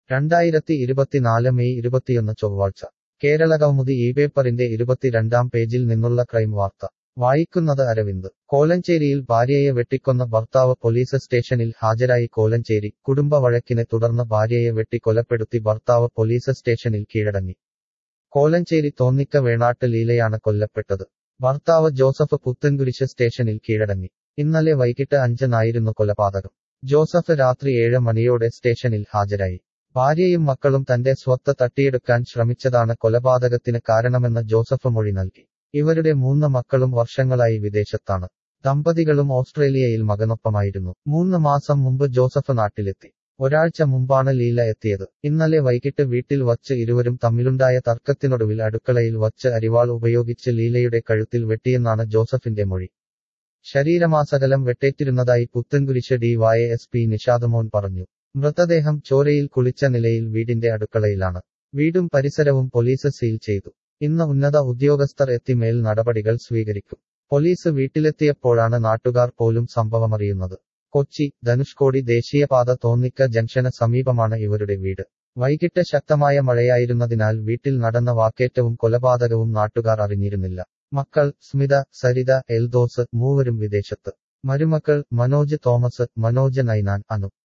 രണ്ടായിരത്തി ഇരുപത്തിനാല് മെയ് ഇരുപത്തിയൊന്ന് ചൊവ്വാഴ്ച കേരള കൗമുദി ഈ പേപ്പറിന്റെ ഇരുപത്തിരണ്ടാം പേജിൽ നിന്നുള്ള ക്രൈം വാർത്ത വായിക്കുന്നത് അരവിന്ദ് കോലഞ്ചേരിയിൽ ഭാര്യയെ വെട്ടിക്കൊന്ന ഭർത്താവ് പോലീസ് സ്റ്റേഷനിൽ ഹാജരായി കോലഞ്ചേരി കുടുംബ വഴക്കിനെ തുടർന്ന് ഭാര്യയെ വെട്ടിക്കൊലപ്പെടുത്തി ഭർത്താവ് പോലീസ് സ്റ്റേഷനിൽ കീഴടങ്ങി കോലഞ്ചേരി തോന്നിക്ക വേണാട്ട് ലീലയാണ് കൊല്ലപ്പെട്ടത് ഭർത്താവ് ജോസഫ് പുത്തൻകുരിശ് സ്റ്റേഷനിൽ കീഴടങ്ങി ഇന്നലെ വൈകിട്ട് അഞ്ചിനായിരുന്നു കൊലപാതകം ജോസഫ് രാത്രി ഏഴ് മണിയോടെ സ്റ്റേഷനിൽ ഹാജരായി ഭാര്യയും മക്കളും തന്റെ സ്വത്ത് തട്ടിയെടുക്കാൻ ശ്രമിച്ചതാണ് കൊലപാതകത്തിന് കാരണമെന്ന് ജോസഫ് മൊഴി നൽകി ഇവരുടെ മൂന്ന് മക്കളും വർഷങ്ങളായി വിദേശത്താണ് ദമ്പതികളും ഓസ്ട്രേലിയയിൽ മകനൊപ്പമായിരുന്നു മൂന്ന് മാസം മുമ്പ് ജോസഫ് നാട്ടിലെത്തി ഒരാഴ്ച മുമ്പാണ് ലീല എത്തിയത് ഇന്നലെ വൈകിട്ട് വീട്ടിൽ വച്ച് ഇരുവരും തമ്മിലുണ്ടായ തർക്കത്തിനൊടുവിൽ അടുക്കളയിൽ വച്ച് അരിവാൾ ഉപയോഗിച്ച് ലീലയുടെ കഴുത്തിൽ വെട്ടിയെന്നാണ് ജോസഫിന്റെ മൊഴി ശരീരമാസകലം വെട്ടേറ്റിരുന്നതായി Puthencruz D Y S P Nishadmon പറഞ്ഞു മൃതദേഹം ചോരയിൽ കുളിച്ച നിലയിൽ വീടിന്റെ അടുക്കളയിലാണ് വീടും പരിസരവും പോലീസ് സീൽ ചെയ്തു ഇന്ന് ഉന്നത ഉദ്യോഗസ്ഥർ എത്തി മേൽ നടപടികൾ സ്വീകരിക്കും പോലീസ് വീട്ടിലെത്തിയപ്പോഴാണ് നാട്ടുകാർ പോലും സംഭവമറിയുന്നത് കൊച്ചി ധനുഷ്കോടി ദേശീയപാത തോന്നിക്ക ജംഗ്ഷന് സമീപമാണ് ഇവരുടെ വീട് വൈകിട്ട് ശക്തമായ മഴയായിരുന്നതിനാൽ വീട്ടിൽ നടന്ന വാക്കേറ്റവും കൊലപാതകവും നാട്ടുകാർ അറിഞ്ഞിരുന്നില്ല മക്കൾ സ്മിത സരിത എൽദോസ് മൂവരും വിദേശത്ത് മരുമക്കൾ മനോജ് തോമസ് മനോജ് നൈനാൻ അനു